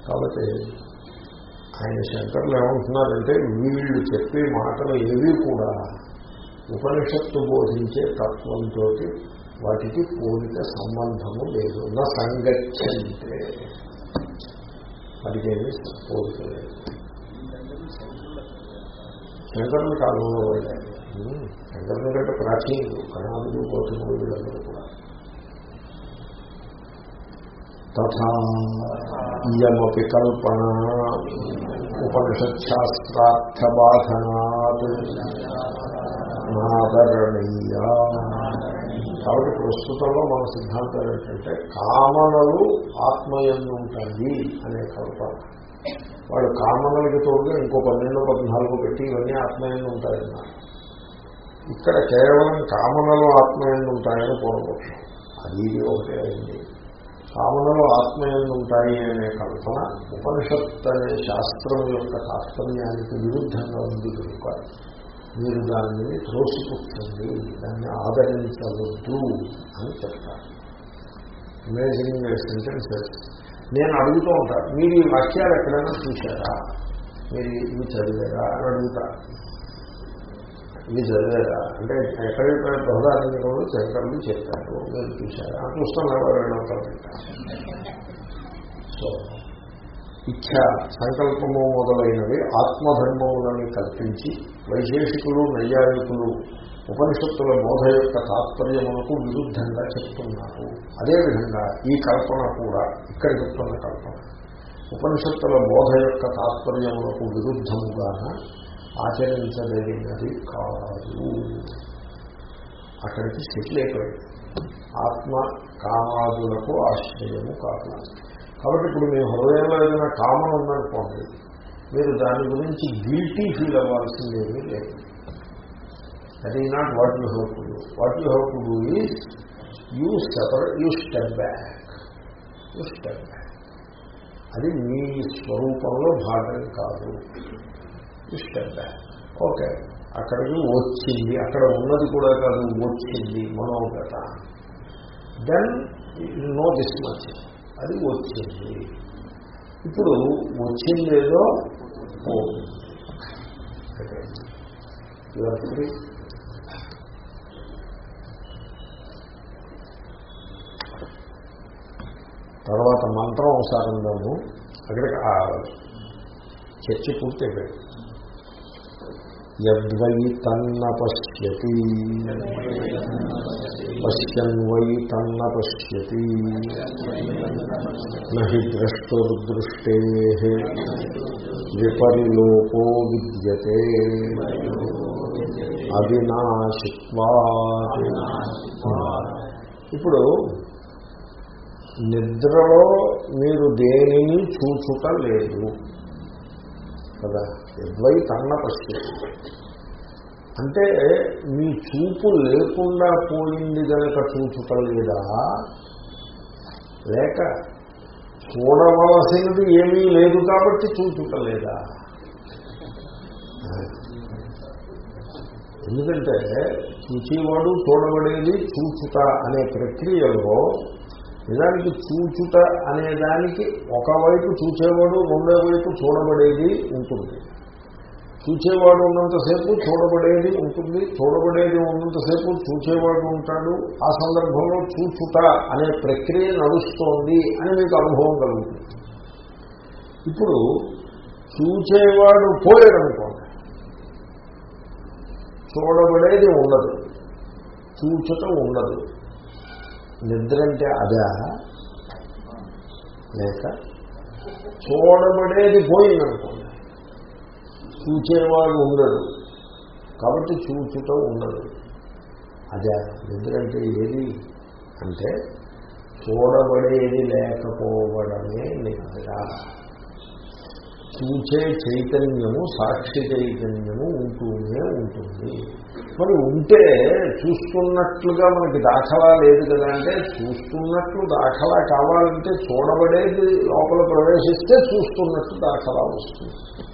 కాబట్టి ఆయన శంకర్లు ఏమంటున్నారంటే వీళ్ళు చెప్పే మాటలు ఏవి కూడా ఉపనిషత్తు బోధించే తత్వంతో వాటికి పోలిక సంబంధము లేదు నా సంగచ్చంటే వాటికేమి పోలిక లేదు శంకరుల కాలంలో వాళ్ళే ఉమ్, శంకరుల కంటే ప్రాచీనులు కణాదులు గౌతములు వీళ్ళందరూ కూడా తథా ఇయమపి కల్పన ఉపనిషత్శాస్త్రార్థబాధనాత్ నాదరణీయ కాబట్టి ప్రస్తుతంలో మన సిద్ధాంతం ఏంటంటే కామనలు ఆత్మయందు ఉంటాయి అనే కల్పన వాడు కామనలకి తోడుగా ఇంకో పన్నెండు పద్నాలుగు పెట్టి ఇవన్నీ ఆత్మయందు ఉంటాయన్నారు ఇక్కడ కేవలం కామనలు ఆత్మయందు ఉంటాయని పూర్వపక్షం అది ఇది ఒకటే అయింది కామనలు ఆత్మయందు ఉంటాయి అనే కల్పన ఉపనిషత్ అనే శాస్త్రం యొక్క తాత్పర్యానికి విరుద్ధంగా ఉంది కనుక మీరు దాన్ని త్రోసిపుచ్చండి దాన్ని ఆదరించవద్దు అని చెప్తారు అమేజింగ్ సెంటెన్సెస్ నేను అడుగుతూ ఉంటాను మీరు ఈ వాక్యాలు ఎక్కడైనా చూశారా మీరు ఇవి చదివారా అని అడుగుతా ఇవి చదివారా అంటే ఎక్కడైతే బృహదారంలో శంకరులు చెప్పారు మీరు చూశారా చూస్తాను ఎవరైనా సో ఇచ్ఛ సంకల్పము మొదలైనవి ఆత్మధర్మములని కల్పించి వైశేషికులు నైయాయికులు ఉపనిషత్తుల బోధ యొక్క తాత్పర్యములకు విరుద్ధంగా చెప్తున్నారు అదేవిధంగా ఈ కల్పన కూడా ఇక్కడ చెప్తున్న కల్పన ఉపనిషత్తుల బోధ యొక్క తాత్పర్యములకు విరుద్ధముగాన ఆచరించదగినది కాదు అక్కడికి సెటిల్ అయిపోయింది ఆత్మ కామాదులకు ఆశ్రయము కాదు కాబట్టి ఇప్పుడు మీ హృదయంలో ఏదైనా కామన్ ఉందనుకోండి మీరు దాని గురించి గిల్టీ ఫీల్ అవ్వాల్సిందేమీ లేదు that is not what you have to do what you have to do is you separate you step back you step back అది మీ స్వరూపంలో భాగం కాదు యూ స్టెప్ బ్యాక్ ఓకే అక్కడికి వచ్చింది అక్కడ ఉన్నది కూడా కాదు వచ్చింది మనోగత దెన్ నో దిస్ మచ్ అది వచ్చింది ఇప్పుడు వచ్చిందేదో ఫ్రీ తర్వాత మంత్రం ఒకసారి ఉందాము అక్కడికి ఆ చర్చ పూర్తయిపోయింది యద్వై తన్న పశ్యతి పశ్యన్ వై తన్న పశ్యతి నహి ద్రష్టుర్దృష్టే విపరిలోపో విద్యతే అవినాశిత్వా ఇప్పుడు నిద్రలో మీరు దేనిని చూచుట లేదు కదా ఎద్వై తన్న పశ్యతి అంటే మీ చూపు లేకుండా పోయింది కనుక చూచుట లేదా లేక చూడవలసినది ఏమీ లేదు కాబట్టి చూచుట లేదా ఎందుకంటే చూచేవాడు చూడబడేది చూచుట అనే ప్రక్రియలో నిజానికి చూచుట అనే దానికి ఒకవైపు చూచేవాడు రెండో వైపు చూడబడేది ఉంటుంది చూచేవాడు ఉన్నంతసేపు చూడబడేది ఉంటుంది చూడబడేది ఉన్నంతసేపు చూచేవాడు ఉంటాడు ఆ సందర్భంలో చూచుట అనే ప్రక్రియ నడుస్తోంది అని మీకు అనుభవం కలుగుతుంది ఇప్పుడు చూచేవాడు పోయాడనుకోండి చూడబడేది ఉండదు చూచుట ఉండదు నిద్ర అంటే అదా లేక చూడబడేది పోయిందనుకోండి చూచేవాడు ఉండడు కాబట్టి చూచుట ఉండదు అదే నిద్ర అంటే ఏది అంటే చూడబడేది లేకపోవడమే నిద్ర చూచే చైతన్యము సాక్షి చైతన్యము ఉంటూనే ఉంటుంది మరి ఉంటే చూస్తున్నట్లుగా మనకి దాఖలా లేదు కదా అంటే చూస్తున్నట్లు దాఖలా కావాలంటే చూడబడేది లోపల ప్రవేశిస్తే చూస్తున్నట్టు దాఖలా వస్తుంది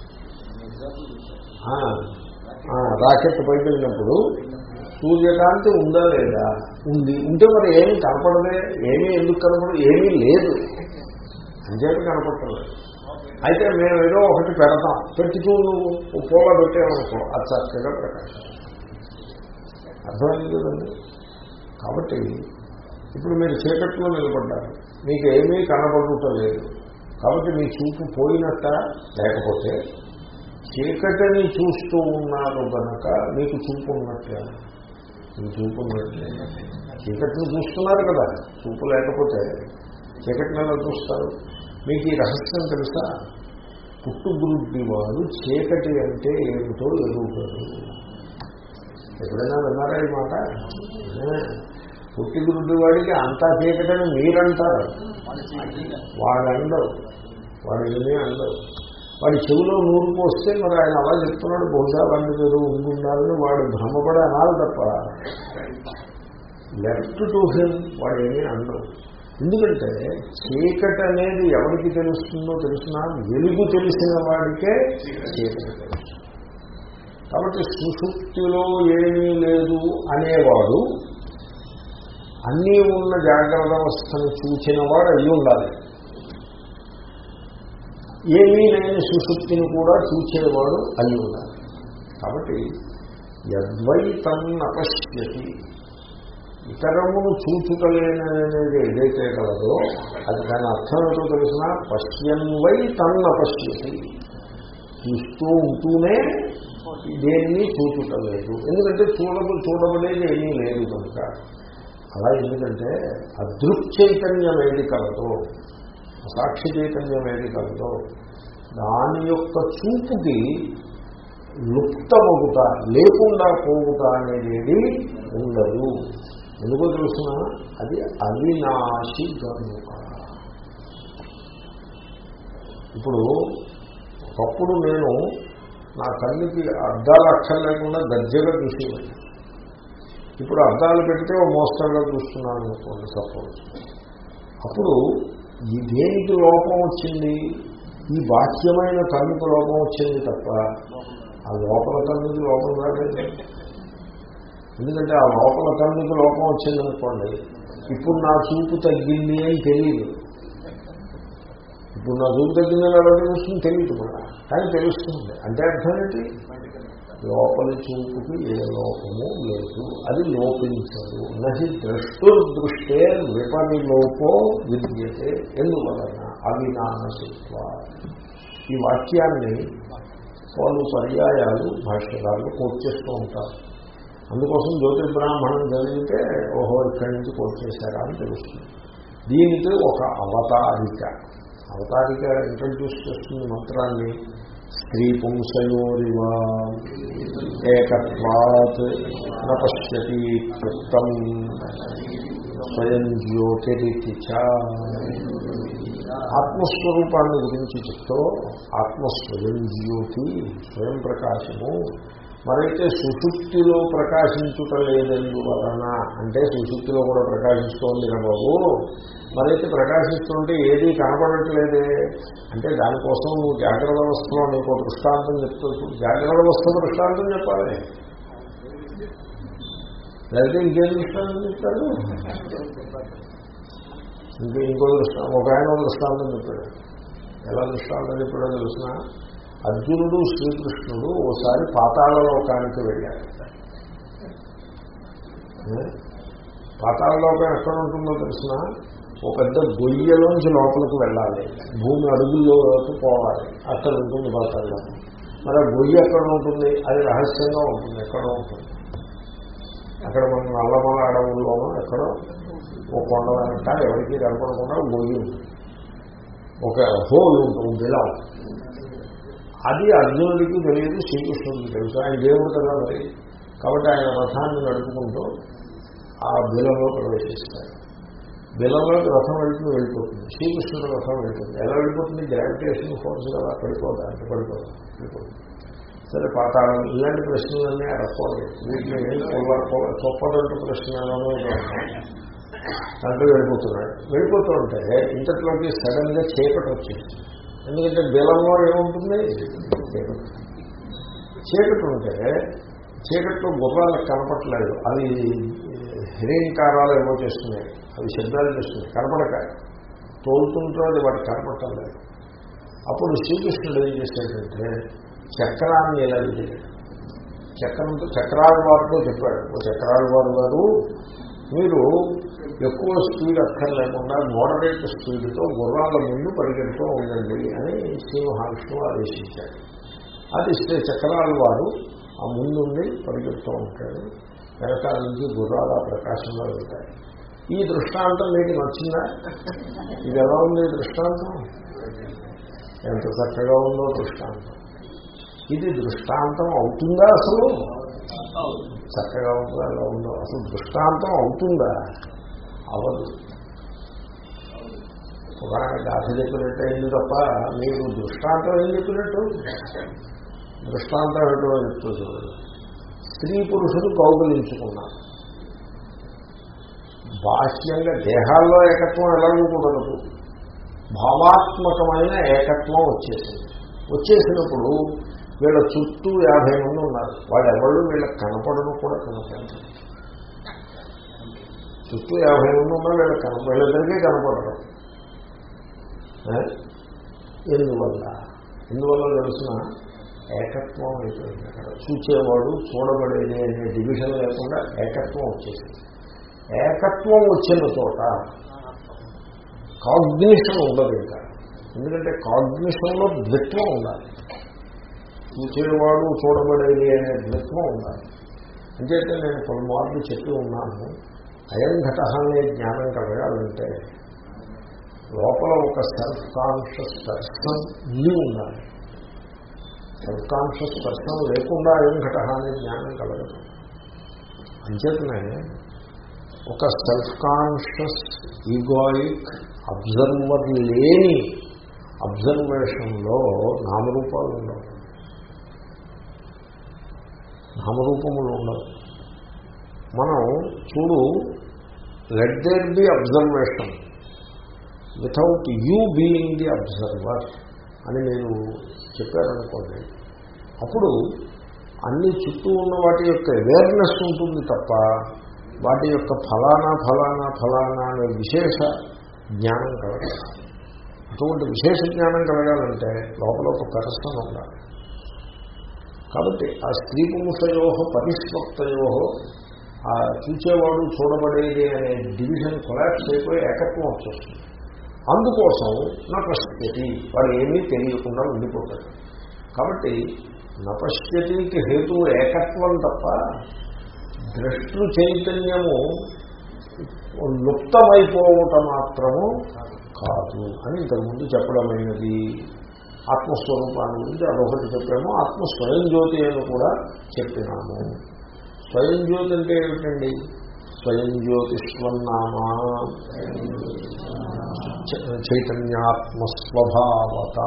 రాకెట్ పైకి వెళ్ళినప్పుడు సూర్యకాంతి ఉందా లేదా ఉంది ఉంటే మరి ఏమీ కనపడదే ఏమీ ఎందుకు కనపడదు ఏమీ లేదు అంచేత కనపట్టలేదు అయితే మేము ఏదో ఒకటి పెడతాం పెట్టి చూడు నువ్వు ఓ పూల పెట్టామనుకో అది చక్కగా ప్రకాశం అర్థమైంది కదండి కాబట్టి ఇప్పుడు మీరు చీకట్లో నిలబడ్డారు మీకు ఏమీ కనబడుట లేదు కాబట్టి మీ చూపు పోయినట్ట లేకపోతే చీకటిని చూస్తూ ఉన్నారు కనుక మీకు చూపు ఉన్నట్లే మీ చూపు ఉన్నట్లే చీకటిని చూస్తున్నారు కదా చూపు లేకపోతే చీకటిని ఎలా చూస్తారు మీకు ఈ రహస్యం తెలుసా పుట్టుగురుడ్డి వాడు చీకటి అంటే ఏమిటో ఎదుగుతాడు ఎప్పుడైనా విన్నారా ఈ మాట పుట్టిగురుడ్డి వాడికి అంతా చీకటని మీరంటారు వాడు అండవు వాడు ఏమీ అండవు వాడి చెవిలో నూరు పోస్తే మరి ఆయన అలా చెప్తున్నాడు బహుశా వాడిని మీరు ఉండాలని వాడు భ్రమపడే అనాలి తప్ప లెఫ్ట్ టు హిమ్ వాడు ఏమీ అండవు ఎందుకంటే చీకటి అనేది ఎవరికి తెలుస్తుందో తెలిసినా వెలుగు తెలిసిన వాడికే చీకటి తెలుస్తుంది కాబట్టి సుషుప్తిలో ఏమీ లేదు అనేవాడు అన్నీ ఉన్న జాగ్రత్త అవస్థను చూచిన వాడు అయ్యి ఉండాలి ఏమీ లేని సుషుప్తిని కూడా చూచేవాడు అయ్యి ఉండాలి కాబట్టి యద్వైతన్నపశ్యతి ఇతరమును చూచుటలేననేది ఏదైతే కలదో అది దాని అర్థం ఏంటో తెలిసిన పశ్యన్వై తన్న పశ్యతి చూస్తూ ఉంటూనే దేన్ని చూచుటలేదు ఎందుకంటే చూడదు చూడబడేది ఏమీ లేదు కనుక అలా ఎందుకంటే అదృక్చైతన్యం ఏది కలదో సాక్షి చైతన్యం ఏది కలదో దాని యొక్క చూపుకి లుప్తమగుట లేకుండా పోగుట అనేది ఉండదు ఎందుకో తెలుసిన అది అవినాశి గనుక ఇప్పుడు ఒకప్పుడు నేను నా కన్నుకి అద్దాలు అక్షరం లేకుండా దర్జగా చూసేవాడిని ఇప్పుడు అద్దాలు పెడితే ఓ మోస్తరుగా చూస్తున్నాను అనుకోండి సపోజ్ అప్పుడు ఈ దేనికి లోపం వచ్చింది ఈ బాహ్యమైన కన్నుకు లోపం వచ్చింది తప్ప ఆ లోపల కన్నుకి లోపం రాలేదు ఎందుకంటే ఆ లోపల కన్నుకి లోపం వచ్చిందనుకోండి ఇప్పుడు నా చూపు తగ్గింది అని తెలియదు ఇప్పుడు నా చూపు తగ్గిందని ఎలా తెలుస్తుంది తెలియదు కూడా కానీ తెలుస్తుంది అంటే అర్థం ఏంటి లోపలి చూపుకి ఏ లోపము లేదు అది లోపించదు నహి ద్రష్టుర్దృష్టే విపరి లోపో విద్యతే ఎందువలన అవినాశిత్వ ఈ వాక్యాన్ని వాళ్ళు పర్యాయాలు భాష్యకారులు కోట్ చేస్తూ ఉంటారు అందుకోసం జ్యోతిర్బ్రాహ్మణం చదివితే ఓహో ఇక్కడి నుంచి కోట్ చేశారా అని తెలుస్తుంది దీనికి ఒక అవతారిక అవతారిక ఇంట్రడ్యూస్ చేస్తుంది మంత్రాన్ని స్త్రీ పుంసయోరివా ఏకత్వాత్ నపశ్యతి క్లుప్తం స్వయం జ్యోతిరితి చ ఆత్మస్వరూపాన్ని గురించి చెప్తూ ఆత్మస్వయం జ్యోతి స్వయం ప్రకాశము మరైతే సుశుక్తిలో ప్రకాశించుటలేదందువలన అంటే సుశుక్తిలో కూడా ప్రకాశిస్తోంది నా బాబు మరైతే ప్రకాశిస్తుంటే ఏదీ కనపడట్లేదే అంటే దానికోసం నువ్వు జాగ్రత్త వ్యవస్థలో నీకు దృష్టాంతం చెప్తూ జాగ్రత్త వ్యవస్థ దృష్టాంతం చెప్పాలి లేకపోతే ఇంకేం దృష్టాంతం చెప్తాడు ఇంకో ఇంకో దృష్టాంతం ఒక ఆయన దృష్టాంతం చెప్పాడు ఎలా దృష్టాంతం చెప్పాడో తెలిసిన అర్జునుడు శ్రీకృష్ణుడు ఓసారి పాతాళలోకానికి వెళ్ళారు పాతాళలోకం ఎక్కడ ఉంటుందో తెలిసిన ఒక పెద్ద గొయ్యలోంచి లోపలికి వెళ్ళాలి భూమి అడుగుల్లోకి పోవాలి అక్కడ ఉంటుంది పాతాళలోకం మరి ఆ గొయ్యి ఎక్కడ ఉంటుంది అది రహస్యంగా ఉంటుంది ఎక్కడో ఉంటుంది అక్కడ మనం నల్లమల అడవుల్లోనో ఎక్కడో ఒక కొండ వెనక ఎవరికి కనపడకుండా గొయ్యి ఉంటుంది ఒక హోల్ ఉంటుంది బిలం అది అర్జునుడికి తెలియదు శ్రీకృష్ణుడికి తెలుసు ఆయన దేవుడు కదా మరి కాబట్టి ఆయన రథాన్ని నడుపుకుంటూ ఆ బిలంలో ప్రవేశిస్తాడు బిలంలోకి రథం వెళ్తూ వెళ్ళిపోతుంది శ్రీకృష్ణుడు రథం వెళ్తుంది ఎలా వెళ్ళిపోతుంది గ్రావిటేషన్ ఫోర్స్ కదా పడిపోదు అంటే పడిపోదు వెళ్ళిపోతుంది సరే పాతాళం ఇలాంటి ప్రశ్నలన్నీ అడగకూడదు వీటిని పొల్ల పొల్ల చొప్పదంటు ప్రశ్నలను దాంట్లో వెళ్ళిపోతున్నాడు వెళ్ళిపోతూ ఉంటే ఇంతట్లోకి సడన్ గా చీకటి వచ్చింది ఎందుకంటే బిలంలో ఏముంటుంది చీకటి చీకటి ఉంటే చీకట్లో గుర్రాలకు కనపట్లేదు అవి హిరీంకారాలు ఏమో చేస్తున్నాయి అవి శబ్దాలు చేస్తున్నాయి కనపడక తోలుతుంటే వాటి కనపట్టలేదు అప్పుడు శ్రీకృష్ణుడు ఏం చేశాడంటే చక్రాన్ని ఇలా విడిగాడు చక్రంతో చక్రాల వారితో చెప్పాడు ఓ చక్రాల వారు గారు మీరు ఎక్కువ స్పీడ్ అక్కర్లేకుండా మోడరేట్ స్పీడ్తో గుర్రాల ముందు పరిగెడుతూ ఉండండి అని శ్రీ మహావిష్ణువు ఆదేశించాడు అది శ్రీ చక్రాల వారు ఆ ముందుండి పరిగెడుతూ ఉంటాడు వెనకాల నుంచి గుర్రాల ప్రకాశంలో వెళ్తాయి ఈ దృష్టాంతం మీకు నచ్చిందా ఇది ఎలా ఉంది ఈ దృష్టాంతం ఎంత చక్కగా ఉందో దృష్టాంతం ఇది దృష్టాంతం అవుతుందా అసలు చక్కగా ఉందో ఎలా ఉందో అసలు దృష్టాంతం అవుతుందా అవదు ఒక గాథ చెప్పినట్టు అయింది తప్ప మీరు దృష్టాంతం ఏం చెప్పినట్టు దృష్టాంతం ఏంటో చెప్తూ చూడండి స్త్రీ పురుషుడు కౌగులించుకున్నారు బాహ్యంగా దేహాల్లో ఏకత్వం ఎలాగూ కుదరదు భావాత్మకమైన ఏకత్వం వచ్చేసింది వచ్చేసినప్పుడు వీళ్ళ చుట్టూ యాభై మంది ఉన్నారు వాళ్ళు ఎవరు వీళ్ళకి కనపడను కూడా కనపడరు చుట్టూ యాభై మంది ఉన్నారు వీళ్ళకి కనప వీళ్ళిద్దరికీ కనపడరు ఏ? ఎందువల్ల ఎందువల్ల తెలిసిన ఏకత్వం అయిపోయింది అక్కడ చూచేవాడు చూడబడేది అనే డివిజన్ లేకుండా ఏకత్వం వచ్చేసింది ఏకత్వం వచ్చిన చోట కాగ్నిషన్ ఉండదు ఇంకా ఎందుకంటే కాగ్నిషన్లో ద్విత్వం ఉండాలి చూసేవాడు చూడబడేది అనే ద్విత్వం ఉండాలి అంచేతే నేను పలుమార్లు చెప్పి ఉన్నాను అయం ఘట అనే జ్ఞానం కలగాలంటే లోపల ఒక సెల్ఫ్ కాన్షియస్ పర్సన్ ఉండి ఉండాలి సెల్ఫ్ కాన్షియస్ పర్సన్ లేకుండా అయం ఘట అనే జ్ఞానం కలగదు అంచేతనే ఒక సెల్ఫ్ కాన్షియస్ ఈగోయిక్ అబ్జర్వర్ లేని అబ్జర్వేషన్లో నామరూపాలు ఉండవు నామరూపములు ఉండవు మనం చూడు let there be observation without you being the observer అని మీరు చెప్పారనుకోండి అప్పుడు అన్ని చుట్టూ ఉన్న వాటి యొక్క అవేర్నెస్ ఉంటుంది తప్ప వాటి యొక్క ఫలానా ఫలానా ఫలానా అనే విశేష జ్ఞానం కలగాలి అటువంటి విశేష జ్ఞానం కలగాలంటే లోపల ఒక పరస్పరం ఉండాలి కాబట్టి ఆ స్త్రీ పుంసయో పరిస్వక్తయో ఆ చూచేవాడు చూడబడేది అనే డివిజన్ కొలాప్స్ అయిపోయి ఏకత్వం వచ్చేస్తుంది అందుకోసం నపశ్యతి వాడు ఏమీ తెలియకుండా ఉండిపోతాడు కాబట్టి నపశ్యతికి హేతు ఏకత్వం తప్ప ద్రష్టృ చైతన్యము లుప్తమైపోవటం మాత్రము కాదు అని ఇంతకుముందు చెప్పడమైనది ఆత్మస్వరూపాన్ని గురించి అదొకటి చెప్పాము ఆత్మ స్వయం జ్యోతి అని కూడా చెప్పినాము స్వయం జ్యోతి అంటే ఏమిటండి స్వయం జ్యోతిష్వన్నామా చైతన్యాత్మస్వభావత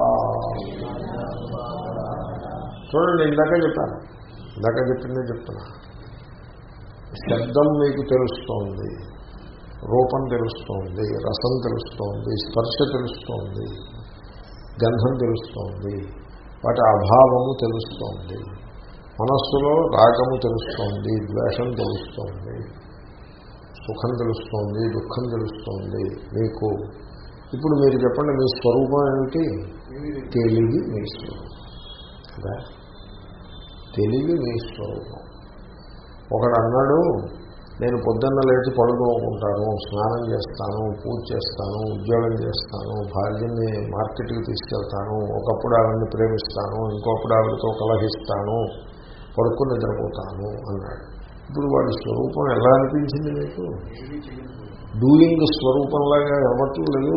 చూడండి ఇందాక చెప్పాను ఇందాక చెప్పిందే చెప్తున్నా శబ్దం మీకు తెలుస్తోంది రూపం తెలుస్తోంది రసం తెలుస్తోంది స్పర్శ తెలుస్తోంది గంధం తెలుస్తోంది వాటి అభావము తెలుస్తోంది మనస్సులో రాగము తెలుస్తోంది ద్వేషం తెలుస్తోంది సుఖం తెలుస్తోంది దుఃఖం తెలుస్తోంది మీకు ఇప్పుడు మీరు చెప్పండి మీ స్వరూపం ఏమిటి తెలివి మీ స్వరూపం కదా తెలివి మీ స్వరూపం ఒకడు అన్నాడు నేను పొద్దున్న లేచి పడుకోకుంటాను స్నానం చేస్తాను పూజ చేస్తాను ఉద్యోగం చేస్తాను భార్యని మార్కెట్కి తీసుకెళ్తాను ఒకప్పుడు ఆవిడని ప్రేమిస్తాను ఇంకొప్పుడు ఆవిడతో కలహిస్తాను పడుకుని నిద్రపోతాను అన్నాడు ఇప్పుడు వాడి స్వరూపం ఎలా అనిపించింది మీకు డూయింగ్ స్వరూపంలాగా ఇవ్వట్లేదు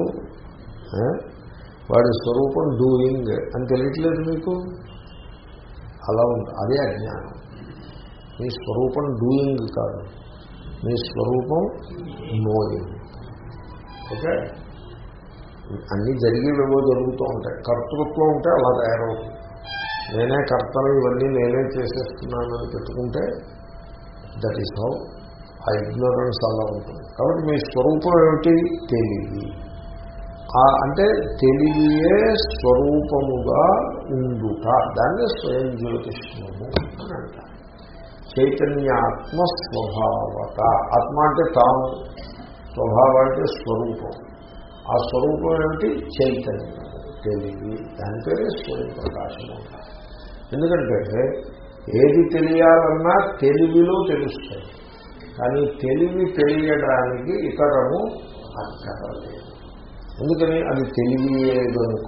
వాడి స్వరూపం డూయింగ్ అని తెలియట్లేదు మీకు అలా ఉంది అదే అజ్ఞానం మీ స్వరూపం డూయింగ్ కాదు మీ స్వరూపం నోయింగ్ ఓకే అన్నీ జరిగేవేవో జరుగుతూ ఉంటాయి కర్తృత్వం ఉంటే అలా తయారవుతుంది నేనే కర్తను ఇవన్నీ నేనే చేసేస్తున్నానని పెట్టుకుంటే దట్ ఈస్ హౌ ఆ ఇగ్నోరెన్స్ అలా ఉంటుంది కాబట్టి మీ స్వరూపం ఏమిటి తెలివి అంటే తెలివియే స్వరూపముగా ఉండుట దాన్ని స్వయం జ్యోతిష్యము అని అంటారు చైతన్యాత్మ స్వభావత ఆత్మ అంటే తాను స్వభావం అంటే స్వరూపం ఆ స్వరూపం ఏమిటి చైతన్యం తెలివి దాని పేరే స్వయం ప్రకాశం అంటారు ఎందుకంటే ఏది తెలియాలన్నా తెలివిలో తెలుస్తాయి కానీ తెలివి తెలియడానికి ఇతరము అక్కర్లేదు ఎందుకని అది తెలివియే కనుక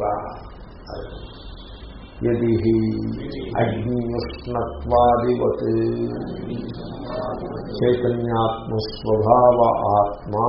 యది అగ్నిష్ణత్వాదివత్ చైతన్యాత్మస్వభావ ఆత్మా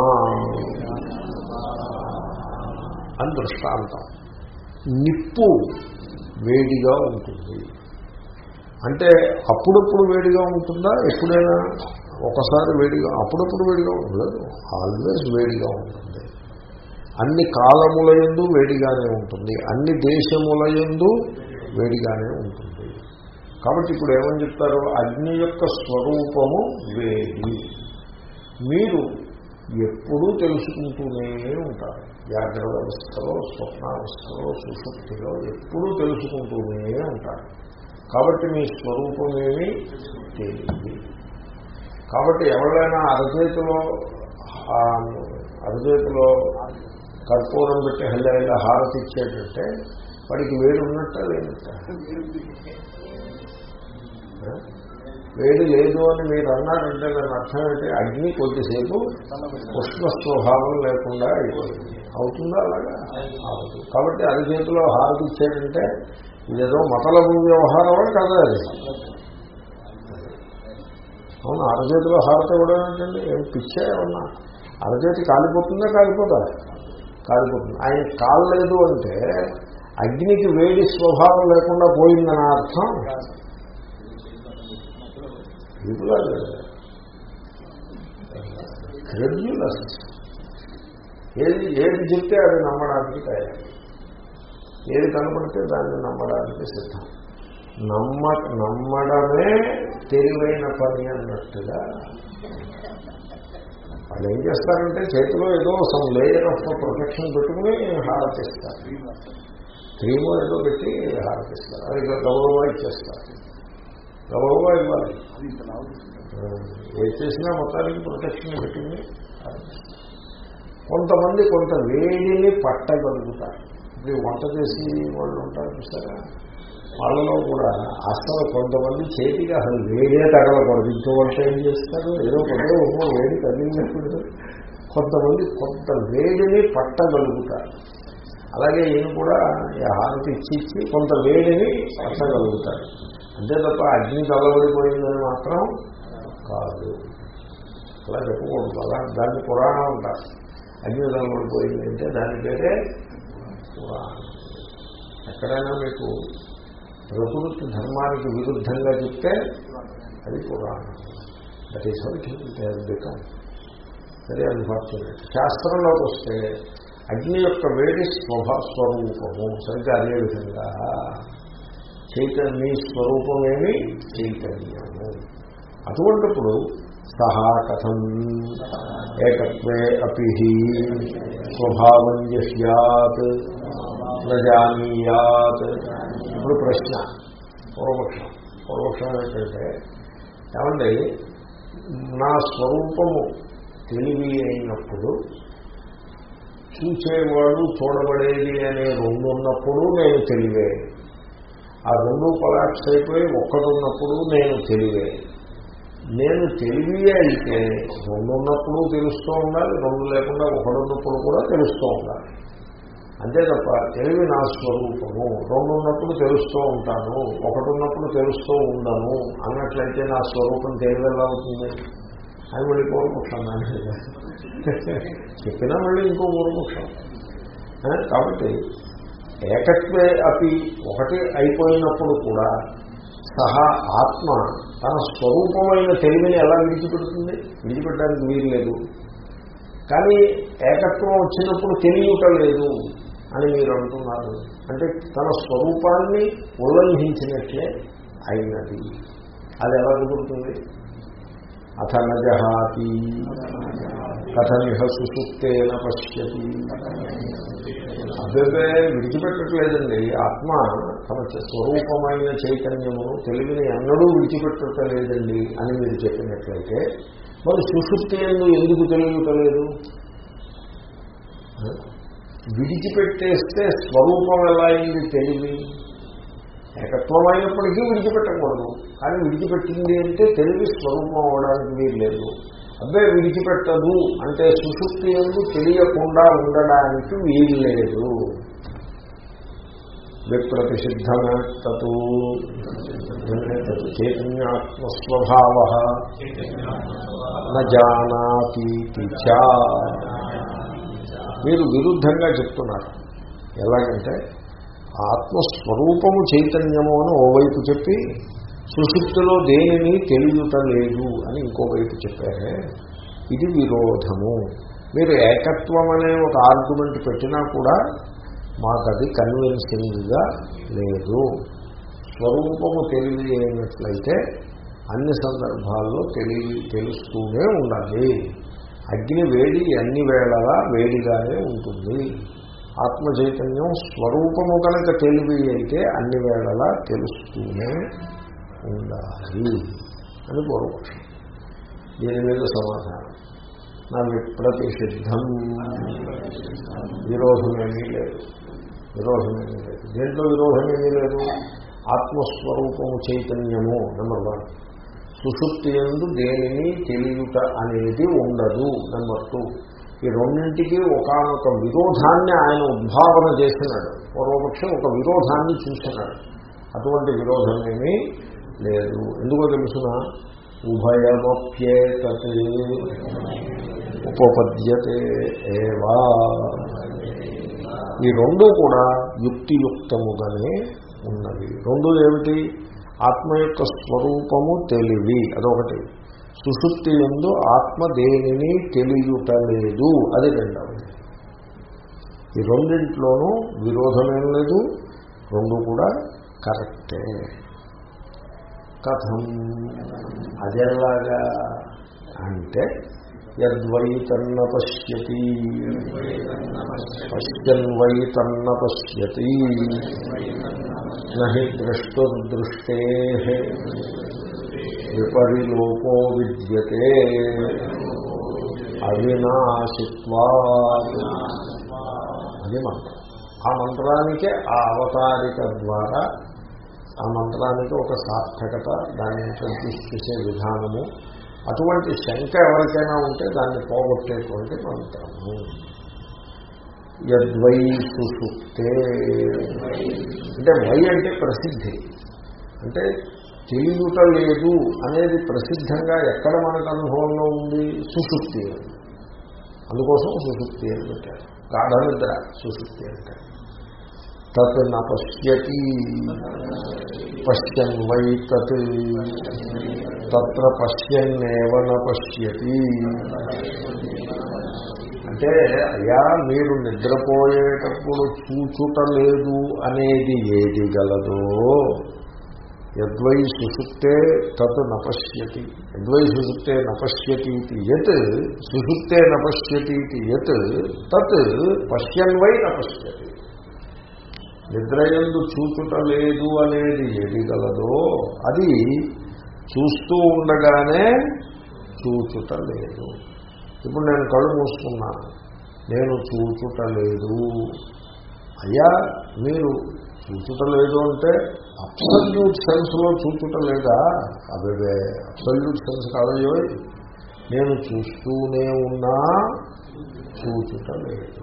అని దృష్టాంతం నిప్పు వేడిగా ఉంటుంది అంటే అప్పుడప్పుడు వేడిగా ఉంటుందా ఎప్పుడైనా ఒకసారి వేడిగా అప్పుడప్పుడు వేడిగా ఉండదు ఆల్వేస్ వేడిగా ఉంటుంది అన్ని కాలముల ఎందు వేడిగానే ఉంటుంది అన్ని దేశముల ఎందు వేడిగానే ఉంటుంది కాబట్టి ఇప్పుడు ఏమని చెప్తారు అగ్ని యొక్క స్వరూపము వేడి మీరు ఎప్పుడూ తెలుసుకుంటూనే ఉంటారు జాగ్రత్త అవస్థలో స్వప్నావస్థలో సుశుద్ధిలో ఎప్పుడూ తెలుసుకుంటూనే ఉంటారు కాబట్టి మీ స్వరూపమేమి తెలియదు కాబట్టి ఎవరైనా అరచేతిలో అరచేతిలో కర్పూరం పెట్టి హల్లా హారతి ఇచ్చేటంటే వాడికి వేడి ఉన్నట్ట లేనట్ట వేడి లేదు అని మీరు అన్నారంటే దాని అర్థం ఏంటి అగ్ని కొద్దిసేపు ఉష్ణ స్వభావం లేకుండా అయిపోయింది అవుతుందా అలాగా అవుతుంది కాబట్టి అరచేతిలో హారతి ఇచ్చాడంటే ఇదేదో మతలబు వ్యవహారమే కదా అది అవును అరచేతిలో హారతి కూడా ఏంటండి ఏం పిచ్చే ఏమన్నా అరచేతి కాలిపోతుందా కాలిపోతా కాలిపోతుంది ఆయన కాలలేదు అంటే అగ్నికి వేడి స్వభావం లేకుండా పోయిందని అర్థం క్రెడ్యులస్ ఏది ఏది చెప్తే అది నమ్మడానికి తయారు ఏది కనపడితే దాన్ని నమ్మడానికి సిద్ధం నమ్మ నమ్మడమే తెలివైన పని అన్నట్టుగా వాళ్ళు ఏం చేస్తారంటే చేతిలో ఏదో సమ్ లేయర్ ఆఫ్ ప్రొటెక్షన్ పెట్టుకుని హారతిస్తారు క్రీము ఏదో పెట్టి హారతిస్తారు అది గౌరవ ఇచ్చేస్తారు గౌరవ ఇవ్వాలి ఏ చేసినా మొత్తానికి ప్రొటెక్షన్ పెట్టుకుని కొంతమంది కొంత వేడిని పట్టగలుగుతారు ఇప్పుడు వంట చేసి వాళ్ళు ఉంటారు చూసారా వాళ్ళలో కూడా అసలు కొంతమంది చేతికి అసలు వేడే తగలకూడదు ఇంకో వంట ఏం చేస్తారు ఏదో కొంత ఒక్కో వేడి తగిలినప్పుడు కొంతమంది కొంత వేడిని పట్టగలుగుతారు అలాగే ఈయన కూడా హారతి ఇచ్చి ఇచ్చి కొంత వేడిని పట్టగలుగుతారు అంతే తప్ప అగ్ని తగలబడిపోయిందని మాత్రం కాదు అలా చెప్పకూడదు అలా దాన్ని పురాణం అంటారు అగ్ని తగలబడిపోయింది అంటే దాని పేరే పురాణం ఎక్కడైనా మీకు ప్రకృతి ధర్మానికి విరుద్ధంగా చెప్తే అది పురాణం that is become very unfortunate శాస్త్రంలోకి వస్తే అగ్ని యొక్క వేడి స్వభా స్వరూపము సరిగ్గా అదేవిధంగా చైతన్య స్వరూపమేమి చైతన్యము అటువంటిప్పుడు సహా కథం ఏకత్వే అపి స్వభావం జహ్యాత్ నజానీయాత్ ఇప్పుడు ప్రశ్న పూర్వపక్షం పూర్వపక్షం ఏంటంటే ఏమండి నా స్వరూపము తెలివి అయినప్పుడు చూసేవాడు చూడబడేది అనే రెండు ఉన్నప్పుడు నేను తెలివే ఆ రెండు కొలాప్స్ అయిపోయి ఒక్కడున్నప్పుడు నేను తెలివే నేను తెలివి అయితే రెండు ఉన్నప్పుడు తెలుస్తూ ఉండాలి రెండు లేకుండా ఒకడున్నప్పుడు కూడా తెలుస్తూ ఉండాలి అంతే తప్ప తెలివి నా స్వరూపము రెండు ఉన్నప్పుడు తెలుస్తూ ఉంటాను ఒకటి ఉన్నప్పుడు తెలుస్తూ ఉండను అన్నట్లయితే నా స్వరూపం తెలివి ఎలా అవుతుంది అని మళ్ళీ పూర్వపక్షం చెప్పినా మళ్ళీ ఇంకో పూర్వపక్షం కాబట్టి ఏకత్వే అపి ఒకటి అయిపోయినప్పుడు కూడా సహా ఆత్మ తన స్వరూపమైన తెలివిని ఎలా విడిచిపెడుతుంది విడిచిపెట్టడానికి వీలు లేదు కానీ ఏకత్వం వచ్చినప్పుడు తెలియట లేదు అని మీరు అంటున్నారు అంటే తన స్వరూపాన్ని ఉల్లంఘించినట్లే అయినది అది ఎలా కుదురుతుంది అథ నజహాతి కథమిహ సుసుప్తేన పశ్యతి అదే విడిచిపెట్టట్లేదండి ఆత్మ తన స్వరూపమైన చైతన్యమును తెలివిని ఎన్నడూ విడిచిపెట్టలేదండి అని మీరు చెప్పినట్లయితే మరి సుషుప్తి ఎందు ఎందుకు తెలియటలేదు విడిచిపెట్టేస్తే స్వరూపం ఎలా అయింది తెలివి ఏకత్వం అయినప్పటికీ విడిచిపెట్టకూడదు కానీ విడిచిపెట్టింది అంటే తెలివి స్వరూపం అవడానికి వీలు లేదు అబ్బే విడిచిపెట్టదు అంటే సుశుక్తి ఎందు తెలియకుండా ఉండడానికి వీలు లేదు విప్రతిషిద్ధమతు చైతన్యాత్మస్వభావ నానాతీతి మీరు విరుద్ధంగా చెప్తున్నారు ఎలాగంటే ఆత్మస్వరూపము చైతన్యము అని ఓవైపు చెప్పి సుశుక్తిలో దేనిని తెలియట లేదు అని ఇంకోవైపు చెప్పారే ఇది విరోధము మీరు ఏకత్వం అనే ఒక ఆర్గ్యుమెంట్ పెట్టినా కూడా మాకు అది కన్విన్సింగ్గా లేదు స్వరూపము తెలియనట్లయితే అన్ని సందర్భాల్లో తెలియ తెలుస్తూనే ఉండాలి అగ్ని వేడి అన్ని వేళలా వేడిగానే ఉంటుంది ఆత్మ చైతన్యం స్వరూపము కనుక తెలివి అయితే అన్ని వేళలా తెలుస్తూనే ఉండాలి అని పూర్వపక్షం దీని మీద సమాధానం నా విప్రతిషిద్ధం విరోధమేమీ లేదు విరోధమేమీ లేదు దేంట్లో విరోధమేమీ లేదు ఆత్మస్వరూపము చైతన్యము నెంబర్ వన్ సుశుక్తి ఎందు దేనిని తెలియట అనేది ఉండదు నెంబర్ టూ ఈ రెండింటికి ఒకనొక విరోధాన్ని ఆయన ఉద్భావన చేసినాడు పూర్వపక్షం ఒక విరోధాన్ని చూసినాడు అటువంటి విరోధమేమీ లేదు ఎందుకో తెలుసిన ఉభయమప్యేతత్ ఉపపద్యతే ఏవా ఈ రెండు కూడా యుక్తియుక్తముగానే ఉన్నవి రెండు ఏమిటి ఆత్మ యొక్క స్వరూపము తెలివి అదొకటి సుశుక్తి ఎందు ఆత్మ దేనిని తెలియటలేదు అది రెండవది ఈ రెండింటిలోనూ విరోధమేం లేదు రెండు కూడా కరెక్టే కథం అదెలాగా అంటే యద్వై తన్న పశ్యతి పశ్యన్ వై తన్న పశ్యతి నహి ద్రష్టుర్దృష్టే విపరిలోపో విద్యతే అవినాశిత్వా అది మంత్రం ఆ మంత్రానికే ఆ అవతారిక ద్వారా ఆ మంత్రానికి ఒక సార్థకత దాన్ని ఇంట్రడ్యూస్ చేసే విధానము అటువంటి శంక ఎవరికైనా ఉంటే దాన్ని పోగొట్టేటువంటి మంత్రము యద్వై సుషుప్తే అంటే వై అంటే ప్రసిద్ధి అంటే తెలియట లేదు అనేది ప్రసిద్ధంగా ఎక్కడ మనకు అనుభవంలో ఉంది సుషుప్తి అందుకోసం సుషుప్తి అని పెట్టారు గాఢనిద్ర సుషుప్తి అంటే తత్ న పశ్యతి పశ్యన్ వై తత్ తత్ర పశ్యన్నేవ న పశ్యతి అంటే అయ్యా మీరు నిద్రపోయేటప్పుడు చూచుట లేదు అనేది ఏది గలదో యద్వై సుషుప్తే తత్ నపశ్యతి యద్వై సుషుప్తే నపశ్యతి యత్ సుషుప్తే నపశ్యతి యత్ తత్ పశ్యన్వై నపశ్యతి నిద్రయందు చూచుట లేదు అనేది ఏది గలదో అది చూస్తూ ఉండగానే చూచుట లేదు ఇప్పుడు నేను కళ్ళు మూసుకున్నాను నేను చూచుట లేదు అయ్యా మీరు చూచుట లేదు అంటే అబ్సల్యూట్ సెన్స్లో చూచుట లేదా అదే అబ్సల్యూట్ సెన్స్ కాదయ్యో నేను చూస్తూనే ఉన్నా చూచుట లేదు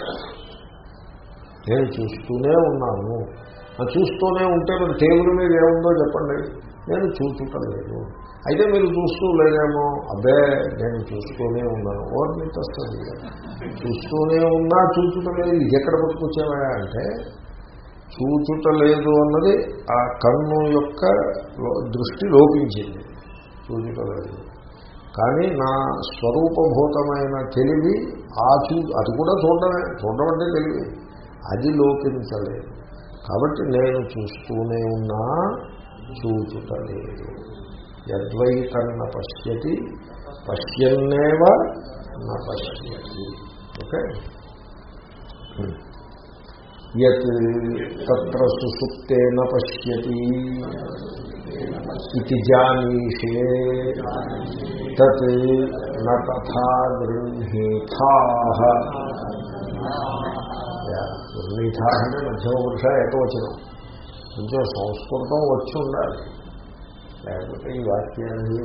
నేను చూస్తూనే ఉన్నాను ఆ చూస్తూనే ఉంటే మరి టేబుల్ మీద ఏముందో చెప్పండి నేను చూచుట లేదు అయితే మీరు చూస్తూ లేదేమో అబ్బే నేను చూస్తూనే ఉన్నాను ఓర్ని వస్తుంది చూస్తూనే ఉన్నా చూచుట లేదు ఇది ఎక్కడ పట్టుకొచ్చావా అంటే చూచుట లేదు అన్నది ఆ కన్ను యొక్క దృష్టి లోపించింది చూచుట లేదు కానీ నా స్వరూపభూతమైన తెలివి ఆ చూ అది కూడా చూడడమే చూడడం అంటే తెలివి అది లోపించలేదు కాబట్టి నేను చూస్తూనే ఉన్నా చూచుట లేదు యద్వై తన్న పశ్యతి పశ్యన్నేవ నా పశ్యతి ఓకే యత్ తత్ర సుసుప్తేన పశ్యతి ఇది జానీషే తత్ నథా గృహీథా గృహీత అంటే మధ్యమ పురుష ఏకవచనం కొంచెం సంస్కృతం వచ్చి ఉండాలి లేకపోతే ఈ వాక్యాన్ని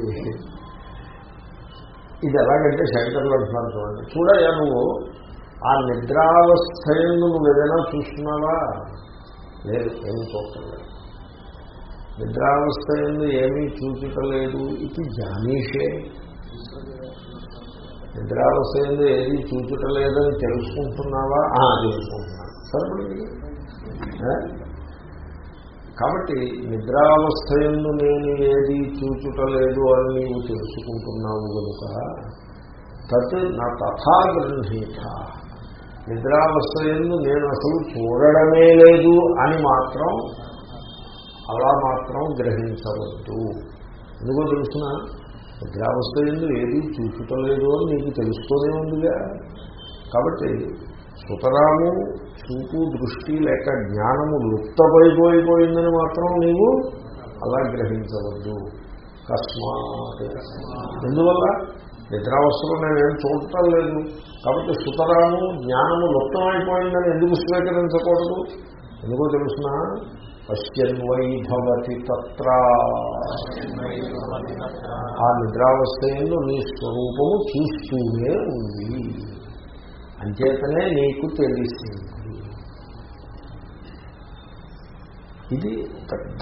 ఇది ఎలాగంటే శంకర్లు అంటున్నారు చూడండి చూడయ్యా నువ్వు ఆ నిద్రావస్థ ఎందు నువ్వు ఏదైనా చూస్తున్నావా లేదు ఏమీ చూడలేదు నిద్రావస్థ ఎందు ఏమీ చూచటలేదు ఇది జానీషే నిద్రావస్థ ఎందు ఏది చూచటలేదని తెలుసుకుంటున్నావా ఆ, తెలుసుకుంటున్నాను సరిపడింది ఏ? కాబట్టి నిద్రావస్థ ఎందు నేను ఏది చూచుటలేదు అని నీవు తెలుసుకుంటున్నావు కనుక తత్ నా తథా గృహీత నిద్రావస్థ ఎందు నేను అసలు చూడడమే లేదు అని మాత్రం అలా మాత్రం గ్రహించవద్దు ఎందుకో తెలుసిన నిద్రావస్థ ఎందు ఏది చూచుటలేదు అని నీకు తెలుస్తూనే ఉందిగా కాబట్టి సుతరాము చూపు దృష్టి లేక జ్ఞానము లుప్తపైపోయిపోయిందని మాత్రం నీవు అలా గ్రహించవద్దు కస్మాత్ ఎందువల్ల నిద్రావస్థలో నేనేం చూడటం లేదు కాబట్టి సుతరాము జ్ఞానము లుప్తమైపోయిందని ఎందుకు స్వీకరించకూడదు ఎందుకో తెలుసిన పశ్యన్వైభవతి తత్ర ఆ నిద్రావస్థ ఎందు నీ స్వరూపము చూస్తూనే ఉంది అంచేతనే నీకు తెలిసింది ఇది పెద్ద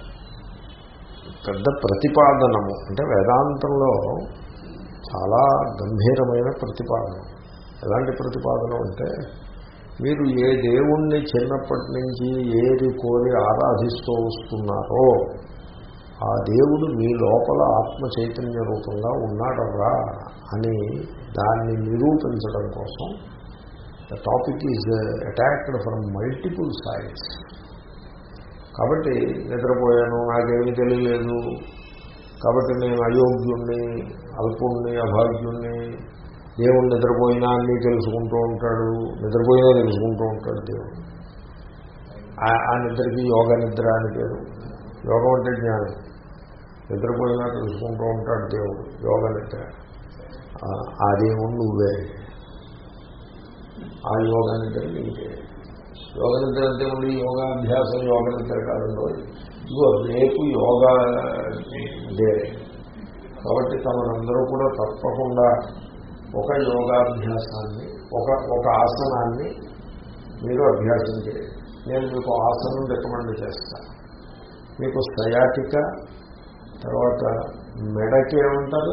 పెద్ద ప్రతిపాదనము అంటే వేదాంతంలో చాలా గంభీరమైన ప్రతిపాదన ఎలాంటి ప్రతిపాదన అంటే మీరు ఏ దేవుణ్ణి చిన్నప్పటి నుంచి ఏది కోరి ఆరాధిస్తూ వస్తున్నారో ఆ దేవుడు మీ లోపల ఆత్మ చైతన్య రూపంగా ఉన్నాడరా అని దాన్ని నిరూపించడం కోసం the topic is attacked from multiple sides కాబట్టి నిద్రపోయాను నాకేమీ తెలియలేదు కాబట్టి నేను అయోగ్యుణ్ణి అల్పుణ్ణి అభాగ్యుణ్ణి దేవుడు నిద్రపోయినా అన్నీ తెలుసుకుంటూ ఉంటాడు నిద్రపోయినా తెలుసుకుంటూ ఉంటాడు దేవుడు ఆ- ఆ నిద్రకి యోగ నిద్ర అని పేరు యోగం అంటే జ్ఞానం నిద్రపోయినా తెలుసుకుంటూ ఉంటాడు దేవుడు యోగ నిద్ర ఆ- ఆ దేవుడు నువ్వే ఆ యోగ నిద్ర నీకే యోగ నిద్ర అంటే ఉంది యోగాభ్యాసం యోగ నిద్ర కాదండో ఇదిగో రేపు యోగా డే కాబట్టి తమరందరూ కూడా తప్పకుండా ఒక యోగాభ్యాసాన్ని ఒక ఒక ఆసనాన్ని మీరు అభ్యాసం చేయండి నేను మీకు ఆసనం రికమెండ్ చేస్తాను మీకు సయాటిక తర్వాత మెడకి ఏమంటారు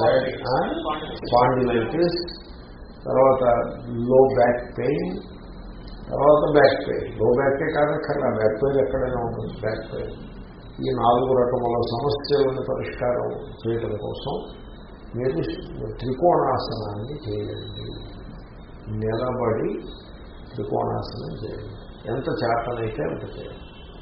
స్పాండిలైటిస్ తర్వాత లో బ్యాక్ పెయిన్ తర్వాత back pain low back pain కాదక్కర్లా బ్యాక్ పెయిన్ ఎక్కడైనా ఉంటుంది బ్యాక్ పెయిన్ ఈ నాలుగు రకముల సమస్యలను పరిష్కారం చేయడం కోసం మీరు త్రికోణాసనాన్ని చేయండి నిలబడి త్రికోణాసనం చేయండి ఎంత చేతనైతే అంత చేయండి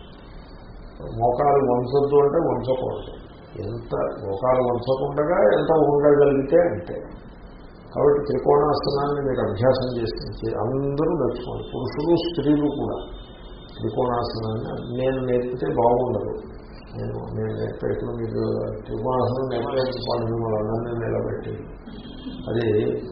మోకాలు వంచొద్దు అంటే వంచకూడదు ఎంత మోకాలు వంచకుండగా ఎంత ఉండగలిగితే అంతే కాబట్టి త్రికోణాసనాన్ని మీరు అభ్యాసం చేసి అందరూ నేర్చుకోండి పురుషులు స్త్రీలు కూడా త్రికోణాసనాన్ని నేను నేర్పితే బాగుండదు నేను నేను నేర్పేట్లు మీరు త్రికోణాసనం నేర్పేసుకోవాలి మిమ్మల్ని అందరినీ నిలబెట్టి అది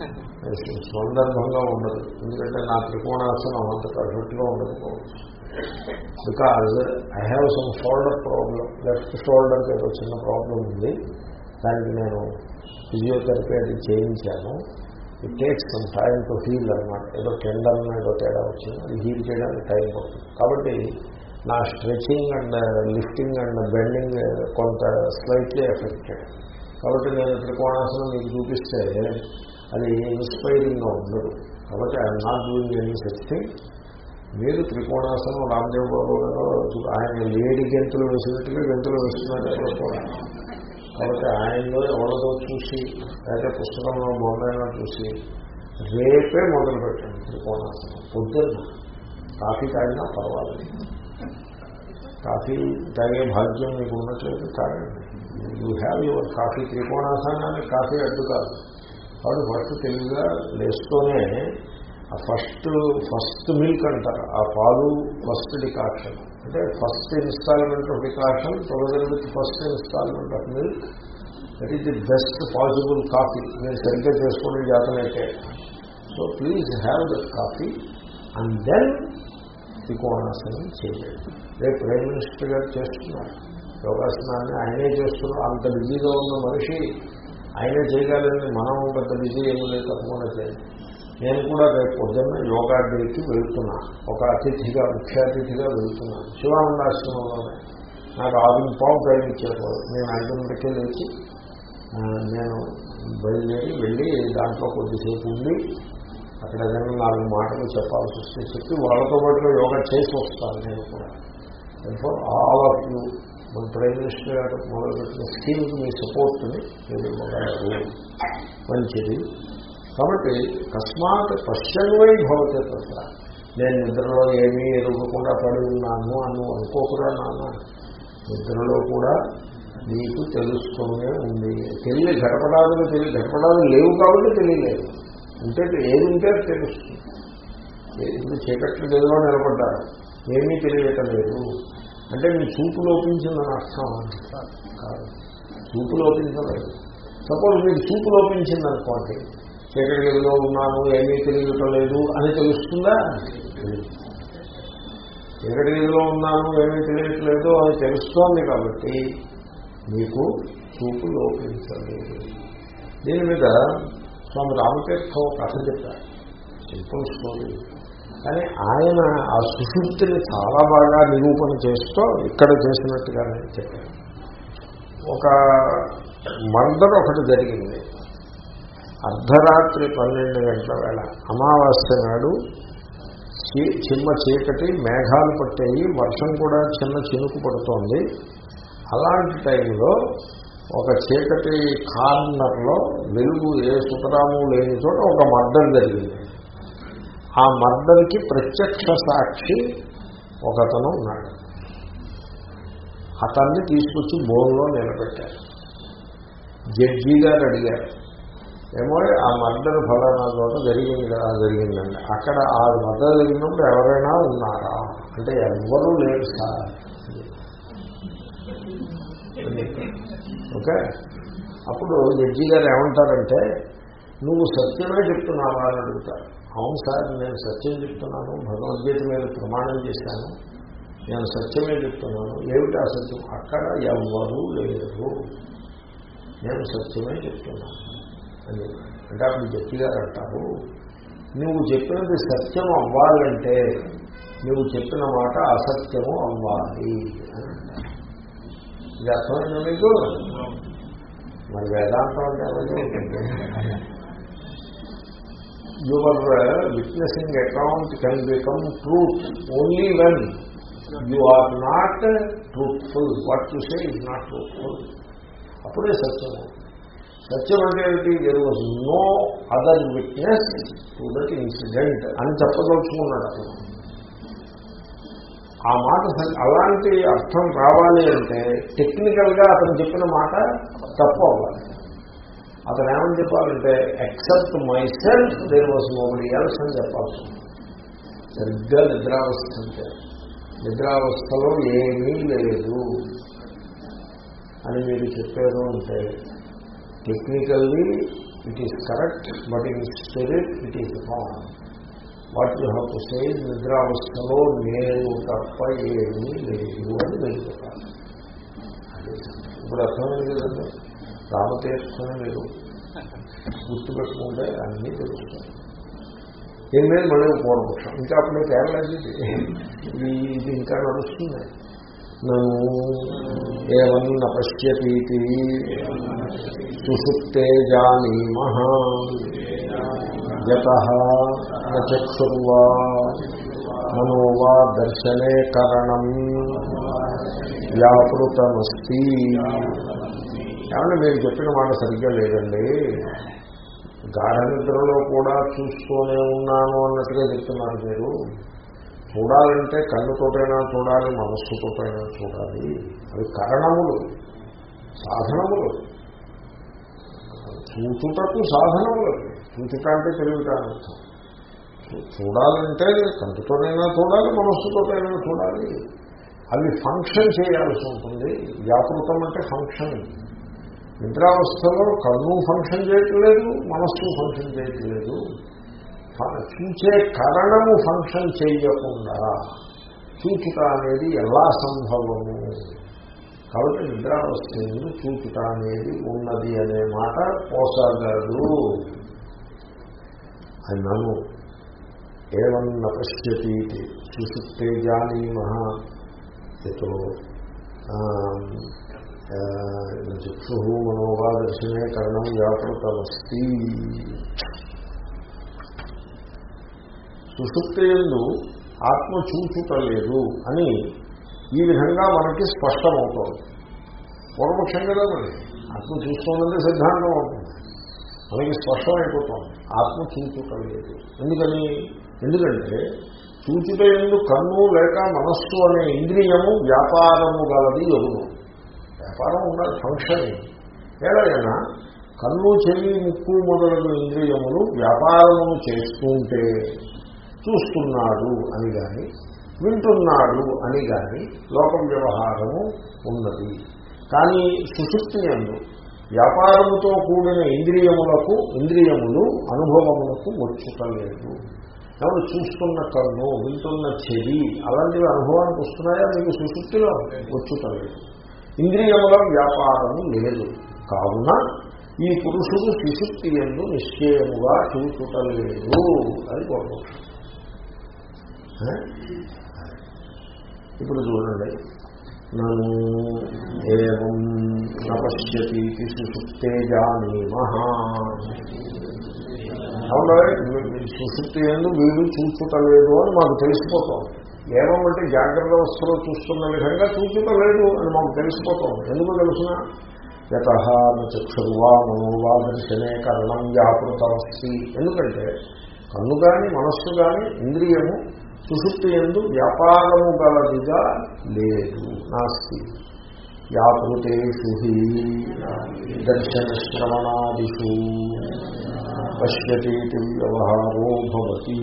సందర్భంగా ఉండదు ఎందుకంటే నా త్రికోణాసనం అంత పర్ఫెక్ట్గా ఉండకపోవచ్చు because I have some shoulder problem left షోల్డర్కి ఏదో చిన్న ప్రాబ్లం ఉంది దానికి నేను ఫిజియోథెరపీ అది చేయించాను it takes some time to heal అనమాట ఏదో టెండర్ ఏదో తేడా వచ్చింది అది హీల్ చేయడానికి టైం పడుతుంది కాబట్టి నా stretching and lifting and bending కొంత స్లైట్లీ ఎఫెక్టెడ్ కాబట్టి నేను త్రికోణాసనం మీకు చూపిస్తే అది ఇన్స్పైరింగ్గా ఉండదు కాబట్టి I'm not doing any such thing మీరు త్రికోణాసనం రామదేవ్ బాబు గారు ఆయన లేడి గెంతులు వేసినట్టుగా గెంతులు వేస్తున్నారు ఎవరో కూడా కాబట్టి ఆయనలో ఎవరిదో చూసి లేదా పుస్తకంలో బొమ్మైనా చూసి రేపే మొదలు పెట్టండి త్రికోణాసనం పొద్దున్న కాఫీ తాగినా పర్వాలేదు కాఫీ తాగే భాగ్యం మీకు ఉన్నట్లేదు తాగండి యూ హ్యావ్ యువర్ కాఫీ త్రికోణాసనానికి కాఫీ అడ్డు కాదు కాబట్టి ఫస్ట్ తెలివిగా లేస్తూనే ఆ ఫస్ట్ ఫస్ట్ మిల్క్ అంటారు ఆ పాలు ఫస్ట్ డికాక్షన్ అంటే first instalment of decoction together with first instalment of milk that is the best possible coffee మీరు సరిగ్గా చేసుకోవడం జాతనైతే so please have that coffee and then త్రికోణాసనం చేయాలి రేపు ప్రైమ్ మినిస్టర్ గారు చేస్తున్నారు యోగాసనాన్ని ఆయనే చేస్తున్నారు అంత బిజీగా ఉన్న మనిషి ఆయనే చేయగలని మనం పెద్ద బిజీ ఏమీ లేదు తప్పకుండా చేయాలి నేను కూడా రేపు పొద్దున్న యోగా డేకి వెళ్తున్నా ఒక అతిథిగా ముఖ్య అతిథిగా వెళ్తున్నాను శివానందాశ్రమంలోనే నాకు ఆరు పావు టైం ఇచ్చారు నేను ఐదున్నరకే లేచి ఆ, నేను బయలుదేరి వెళ్ళి దాంట్లో కొద్దిసేపు ఉండి అక్కడ ఏదైనా నాలుగు మాటలు చెప్పాల్సి వస్తే చెప్పి వాళ్ళతో పాటుగా యోగా చేసి వస్తాను నేను కూడా ఫర్ ఆల్ ఆఫ్ యూ మన ప్రైమ్ మినిస్టర్ గారు మొదలుపెట్టిన స్కీమ్కి మీ సపోర్ట్ని మీరు ఇవ్వగలరు మంచిది కాబట్టి తస్మాత్ పశ్చన్వై భవతే తత్ర నేను నిద్రలో ఏమీ ఎరుగుకుండా పడి ఉన్నాను అని అనుకోకురా నాన్న నిద్రలో కూడా నీకు తెలుస్తూనే ఉంది తెలియ గడపడాలు తెలియ గడపడాలు లేవు కాబట్టి తెలియలేదు ఉంటే ఏది ఉంటే అది తెలుస్తుంది ఏ- ఇప్పుడు చీకట్లు గదిలో నిలబడ్డారు ఏమీ తెలియటం లేదు అంటే మీ చూపు లోపించిందని అర్థం కాదు చూపు లోపించలేదు సపోజ్ మీకు చూపు లోపించింది అనుకోండి చీకటి గదిలో ఉన్నాను ఏమీ తెలియటం లేదు అని తెలుస్తుందా తెలియదు. చీకటి గదిలో ఉన్నాను ఏమీ తెలియట్లేదు అని తెలుస్తోంది కాబట్టి మీకు చూపు లోపించలేదు దీని మీద స్వామి రామతీర్థం ఒక కథ చెప్పారు సింపుల్ స్టోరీ కానీ ఆయన ఆ సుషుప్తిని చాలా బాగా నిరూపణ చేస్తూ ఇక్కడ చేసినట్టుగానే చెప్పారు ఒక మర్డర్ ఒకటి జరిగింది అర్ధరాత్రి పన్నెండు గంటల వేళ అమావాస్య నాడు చీ- చిమ్మ చీకటి మేఘాలు పట్టాయి వర్షం కూడా చిన్న చినుకు పడుతోంది అలాంటి టైంలో ఒక చీకటి కార్నర్లో వెలుగు ఏ సుతరాము లేని చోట ఒక మర్డర్ జరిగింది ఆ మర్డర్కి ప్రత్యక్ష సాక్షి ఒకతను ఉన్నాడు అతన్ని తీసుకొచ్చి బోన్లో నిలబెట్టారు జడ్జి గారు అడిగారు ఏమో ఆ మర్డర్ ఫలానా చోట జరిగింది కదా జరిగిందండి అక్కడ ఆ మర్డర్ జరిగినప్పుడు ఎవరైనా ఉన్నారా అంటే ఎవ్వరూ లేరు సార్ ఓకే అప్పుడు జడ్జి గారు ఏమంటారంటే నువ్వు సత్యమే చెప్తున్నావా అని అడుగుతారు అవును సార్ నేను సత్యం చెప్తున్నాను భగవద్గీత మీద ప్రమాణం చేశాను నేను సత్యమే చెప్తున్నాను ఏమిటి ఆ సత్యం అక్కడ ఎవ్వరూ లేరు నేను సత్యమే చెప్తున్నాను అని అంటే అప్పుడు జడ్జి గారు అంటారు నువ్వు చెప్పినది సత్యం అవ్వాలంటే నువ్వు చెప్పిన మాట అసత్యము అవ్వాలి అని అంటారు ఇది అర్థమైందా మీకు మరి వేదాంతం అంటే అలాగే ఉంటుంది your witnessing account can become truth only when you are not truthful what you say is not truthful అప్పుడే సత్యం సత్యం అంటే ఏమిటి there was no other witness to that incident అని చెప్పదలుచుకున్నాడు అతను ఆ మాట స- అలాంటి అర్థం రావాలి అంటే టెక్నికల్ గా అతను చెప్పిన మాట తప్పు అవ్వాలి అతను ఏమని చెప్పాలంటే except myself there was nobody else అని చెప్పాల్సి ఉంది. సరిగ్గా నిద్రావస్థ అంటే నిద్రావస్థలో ఏమీ లేదు అని మీరు చెప్పారు అంటే technically it is correct but in spirit it is wrong what you have to say నిద్రావస్థలో నేను తప్ప ఏమీ లేదు అని మీరు చెప్పాలి అదే ఇప్పుడు అర్థమైంది కదండి రామతీర్థం మీరు గుర్తుపెట్టుకుంటే అన్నీ తెలుస్తాయి దీని మీద మళ్ళీ పూర్వపక్షం ఇంకా అప్పుడే కేరళ ఇది ఈ- ఇది ఇంకా నడుస్తుంది నన్ను ఏమన్న పశ్యతీతి సుషుప్తే జానీమః యత నచక్షుర్వా మనో వా దర్శనే కరణం వ్యాపృతమస్తి ఏమంటే మీరు చెప్పిన మాట సరిగ్గా లేదండి గాఢ నిద్రలో కూడా చూస్తూనే ఉన్నాను అన్నట్టుగా చెప్తున్నారు మీరు చూడాలంటే కన్నుతోటైనా చూడాలి మనస్సుతోటైనా చూడాలి అవి కారణములు సాధనములు చూచుటకు సాధనములు అవి. చూచుట అంటే తెలివిటాను అర్థం చూ- చూడాలంటే కంటితోనైనా చూడాలి మనస్సుతోటైనా చూడాలి అవి ఫంక్షన్ చేయాల్సి ఉంటుంది వ్యాపృతం అంటే ఫంక్షన్ నిద్రావస్థలో కన్ను ఫంక్షన్ చేయట్లేదు మనస్సు ఫంక్షన్ చేయట్లేదు ఫ- చూసే కారణము ఫంక్షన్ చేయకుండా చూచుట అనేది ఎలా సంభవము కాబట్టి నిద్రావస్థ ఎందు చూచుట అనేది ఉన్నది అనే మాట పోసాగాదు అన్నాను ఏమన్న పశ్యతి సుశుక్తే జానీమః యతో చక్షు మనోవా దర్శనే కరణం వ్యాపృతమస్తి సుశుక్తియందు ఆత్మ చూచుటలేదు అని ఈ విధంగా మనకి స్పష్టమవుతోంది పూర్వపక్షం కదా మరి ఆత్మ చూస్తున్నదే సిద్ధాంతం అవుతుంది మనకి స్పష్టమైపోతుంది ఆత్మ చూచుటలేదు ఎందుకని ఎందుకంటే చూచుట ఎందు కన్ను లేక మనస్సు అనే ఇంద్రియము వ్యాపారము గలది ఎదురు వ్యాపారం ఉండాలి ఫంక్షన్ ఏదైనా కన్ను చెవి ముక్కు మొదలగు ఇంద్రియములు వ్యాపారమును చేస్తుంటే చూస్తున్నాడు అని కానీ వింటున్నాడు అని కానీ లోకం వ్యవహారము ఉన్నది కానీ సుశుక్తి ఎందు వ్యాపారముతో కూడిన ఇంద్రియములకు ఇంద్రియములు అనుభవములకు వచ్చుటలేదు కాబట్టి చూస్తున్న కన్ను వింటున్న చెవి అలాంటివి అనుభవానికి వస్తున్నాయా మీకు సుశుక్తిలో వచ్చుటలేదు ఇంద్రియముల వ్యాపారము లేదు కావున ఈ పురుషుడు సుశుక్తి ఎందు నిశ్చయముగా చూచుటలేదు అది పూర్వపక్షం ఇప్పుడు చూడండి నన్ను ఏం నపశ్యతి సుశుక్తే జానీమహ అవునా సుశుక్తి ఎందు వీడు చూచుటలేదు అని మాకు తెలిసిపోతాం ఏమంటే జాగ్రత్త అవస్థలో చూస్తున్న విధంగా చూచుటలేదు అని మాకు తెలిసిపోతాం ఎందుకు తెలుసిన యత చక్షుర్వా మనోవా దర్శనే కరణం వ్యాపృతమస్తి ఎందుకంటే కన్ను కానీ మనస్సు కానీ ఇంద్రియము సుశుక్తి ఎందు వ్యాపారము గలదిగా లేదు నాస్తి వ్యాపృతేషు దర్శన శ్రవణాదిషు పశ్యతీతి వ్యవహారో భవతి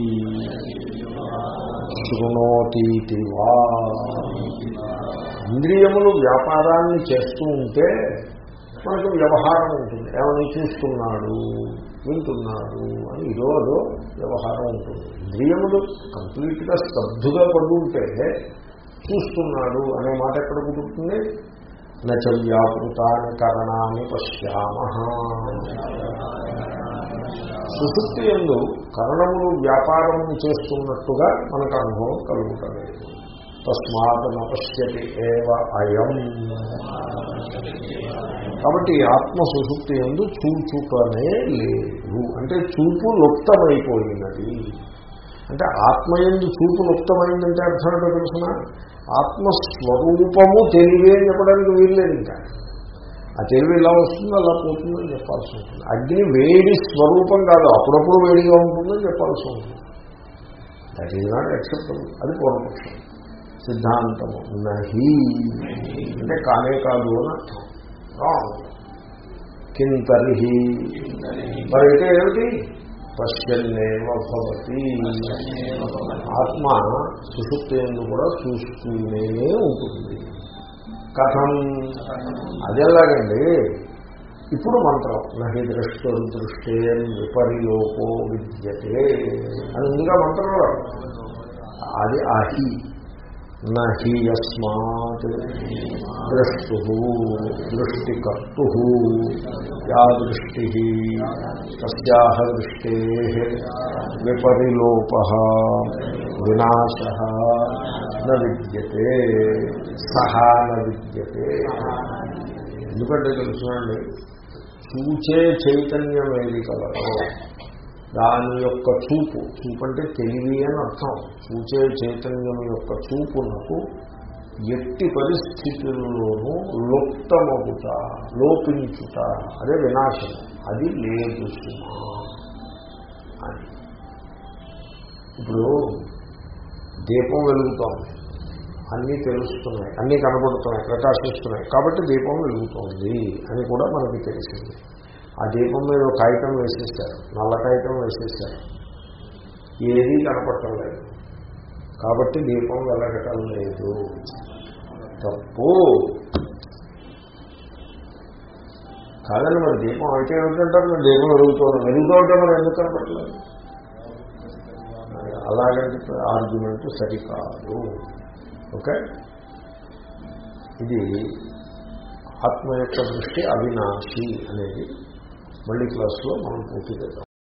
శృణోతీతి వా ఇంద్రియములు వ్యాపారాన్ని చేస్తూ ఉంటే మనకు వ్యవహారం ఉంటుంది ఏమని చూస్తున్నాడు వింటున్నాడు అని ఇదో అదో వ్యవహారం ఉంటుంది ఇంద్రియములు కంప్లీట్గా స్తబ్దుగా పడుంటే చూస్తున్నాడు అనే మాట ఎక్కడ కుదురుతుంది నచ వ్యాపృతాన్ని కరణాన్ని పశ్యామ సుశుక్తి ఎందు కరణములు వ్యాపారము చేస్తున్నట్టుగా మనకు అనుభవం కలుగుతలేదు తస్మాత్ నపశ్యతి ఏవ అయం కాబట్టి ఆత్మ సుశుక్తి ఎందు చూచుటనే లేదు అంటే చూపు లుప్తమైపోయినది అంటే ఆత్మ ఎందు చూపు లుప్తమైందంటే అర్థం ఏంటో తెలుసిన ఆత్మస్వరూపము తెలివే అని చెప్పడానికి వీల్లేదు ఇంకా ఆ తెలివి ఇలా వస్తుంది అలా పోతుందని చెప్పాల్సి ఉంటుంది అగ్ని వేడి స్వరూపం కాదు అప్పుడప్పుడు వేడిగా ఉంటుందని చెప్పాల్సి ఉంటుంది దట్ ఈజ్ నాట్ యాక్సెప్టబుల్ అది పూర్వపక్షం సిద్ధాంతము నహి అంటే కానే కాదు అని అర్థం రాంగ్ కింతరిహి మరైతే ఏమిటి పశ్చన్నేవ భవతి ఆత్మ సుషుప్తి ఎందు కూడా చూస్తూనే ఉంటుంది కథం అదెలాగండి ఇప్పుడు మంత్రం నహి దృష్టు దృష్టే విపర్యోపో విద్యతే అని ఉందిగా మంత్రంలో అది అహి నహి యస్మాత్ ద్రష్టు దృష్టికర్తు యా దృష్టి తస్యాహ దృష్టే విపరిలోప వినాశ న విద్యతే సహా న విద్యతే ఎందుకంటే తెలుసునండి చూచే చైతన్యం ఏది కలదో దాని యొక్క చూపు చూపు అంటే తెలివి అని అర్థం చూచే చైతన్యం యొక్క చూపునకు ఎట్టి పరిస్థితుల్లోనూ లుప్తమగుట లోపించుట అదే వినాశం అది లేదు సుమా అని ఇప్పుడు దీపం వెలుగుతోంది అన్నీ తెలుస్తున్నాయి అన్నీ కనబడుతున్నాయి ప్రకాశిస్తున్నాయి కాబట్టి దీపం వెలుగుతోంది అని కూడా మనకి తెలిసింది ఆ దీపం మీద ఒక కాగితం వేసేస్తారు నల్ల కాగితం వేసేస్తారు ఏదీ కనపడటం లేదు కాబట్టి దీపం వెలగటం లేదు తప్పు కాదండి మరి దీపం అయితే ఏమిటంటారు మరి దీపం వెలుగుతుంది వెలుగుతుంటే మరి ఎందుకు కనపడలేదు అలాగంటే ఆర్గ్యుమెంట్ సరికాదు ఓకే ఇది ఆత్మ యొక్క దృష్టి అవినాశి అనేది మళ్ళీ క్లాస్లో మనం పూర్తి చేద్దాం